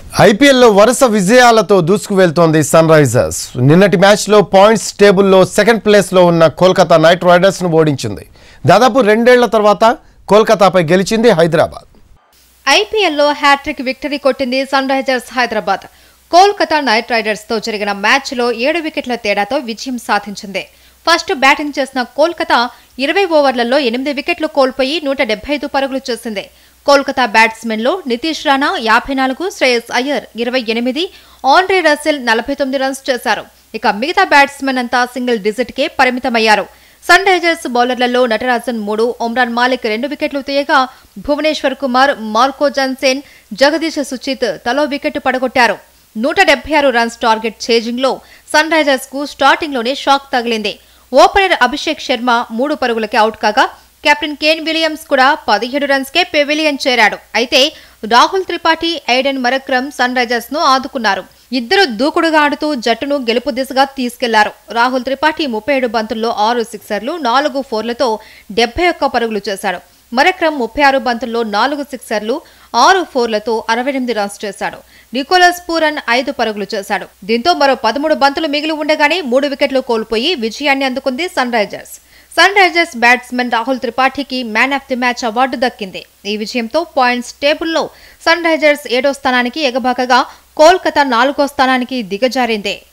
ఐపీఎల్లో వరుస విజయాలతో దూసుకు వెళ్తోంది సన్ రైజర్స్ నిన్నటి మ్యాచ్లో పాయింట్స్ టేబుల్లో సెకండ్ ప్లేస్లో ఉన్న కోల్కతా నైట్ రైడర్స్ను ఓడించింది దాదాపు రెండేళ్ల తర్వాత కోల్కతాపై గెలిచింది హైదరాబాద్ ఐపీఎల్లో హ్యాట్రిక్ విక్టరీ కొట్టింది Sunrisers Hyderabad Kolkata Knight Riders తో జరిగిన మ్యాచ్లో ఏడు వికెట్ల తేడాతో విజయం సాధించింది ఫస్ట్ బ్యాటింగ్ చేసిన కోల్కతా ఇరవై ఓవర్లలో ఎనిమిది వికెట్లు కోల్పోయి నూట డెబ్బై ఐదు పరుగులు చేసింది కోల్కతా బ్యాట్స్మెన్లో నితీష్ రాణా యాభై నాలుగు శ్రేయస్ అయ్యర్ ఇరవై ఎనిమిది ఆండ్రే రసెల్ నలభై తొమ్మిది రన్స్ చేశారు ఇక మిగతా బ్యాట్స్మెన్ అంతా సింగిల్ డిజిట్కే పరిమితమయ్యారు సన్ రైజర్స్ బౌలర్లలో నటరాజన్ మూడు ఒమ్రాన్ మాలిక్ రెండు వికెట్లు తీయగా భువనేశ్వర్ కుమార్ మార్కో జన్సేన్ జగదీష్ సుచిత్ తలో వికెట్ పడగొట్టారు నూట డెబ్బై ఆరు రన్స్ టార్గెట్ చేజింగ్ లో సన్ రైజర్స్ కు స్టార్టింగ్ లోనే షాక్ తగిలింది ఓపెనర్ అభిషేక్ శర్మ మూడు పరుగులకి అవుట్ కాగా కెప్టెన్ కేన్ విలియమ్స్ కూడా పదిహేడు రన్స్ కే పెవిలియన్ చేరాడు అయితే Rahul Tripathi Aiden Markram Sunrisers ను ఆదుకున్నారు ఇద్దరు దూకుడుగా ఆడుతూ జట్టును గెలుపు దిశగా తీసుకెళ్లారు రాహుల్ త్రిపాఠి ముప్పై ఏడు బంతుల్లో ఆరు సిక్సర్లు నాలుగు ఫోర్లతో డెబ్బై ఒక్క పరుగులు చేశాడు మరక్రమ్ ముప్పై ఆరు బంతుల్లో నాలుగు సిక్సర్లు ఆరు ఫోర్లతో అరవై ఎనిమిది రన్స్ చేశాడు నికోలస్ పూరన్ ఐదు పరుగులు చేశాడు దీంతో మరో పదమూడు బంతులు మిగిలి ఉండగానే మూడు వికెట్లు కోల్పోయి విజయాన్ని అందుకుంది Sunrisers Sunrisers batsmen Rahul త్రిపాఠికి man of the match award దక్కింది ఈ విజయంతో పాయింట్స్ టేబుల్లో సన్ రైజర్స్ ఏడో స్థానానికి ఎగబాకగా కోల్కతా నాలుగో స్థానానికి దిగజారింది